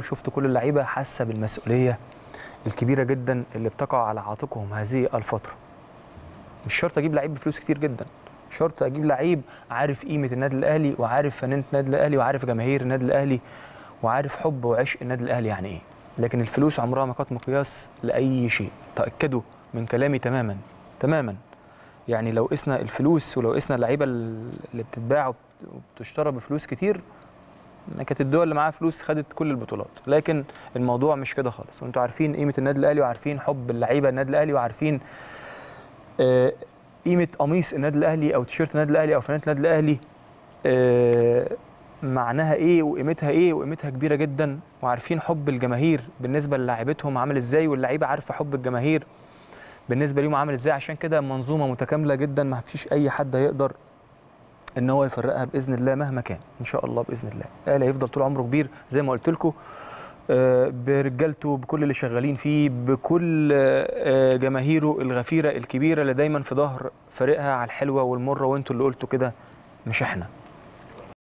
شفت كل اللعيبه حاسه بالمسؤوليه الكبيره جدا اللي بتقع على عاتقهم هذه الفتره مش شرط اجيب لعيب بفلوس كتير جدا شرط اجيب لعيب عارف قيمه النادي الاهلي وعارف فنانه النادي الاهلي وعارف جماهير النادي الاهلي وعارف حب وعشق النادي الاهلي يعني ايه لكن الفلوس عمرها ما كانت مقياس لاي شيء تاكدوا من كلامي تماما تماما يعني لو قسنا الفلوس ولو قسنا اللعيبه اللي بتتباع وبتشترى بفلوس كتير ما كانت الدول اللي معاها فلوس خدت كل البطولات لكن الموضوع مش كده خالص وانتوا عارفين قيمه النادي الاهلي وعارفين حب اللعيبه النادي الاهلي وعارفين آه، قيمه قميص النادي الاهلي او تيشيرت النادي الاهلي او فانله النادي الاهلي آه، معناها ايه وقيمتها ايه وقيمتها كبيره جدا وعارفين حب الجماهير بالنسبه للاعيبتهم عامل ازاي واللعيبه عارفه حب الجماهير بالنسبه ليهم عامل ازاي عشان كده منظومه متكامله جدا ما فيش اي حد هيقدر ان هو يفرقها باذن الله مهما كان ان شاء الله باذن الله الاهلي هيفضل طول عمره كبير زي ما قلت لكم برجالته بكل اللي شغالين فيه بكل آه، جماهيره الغفيره الكبيره اللي دايما في ظهر فريقها على الحلوه والمره وانتوا اللي قلتوا كده مش احنا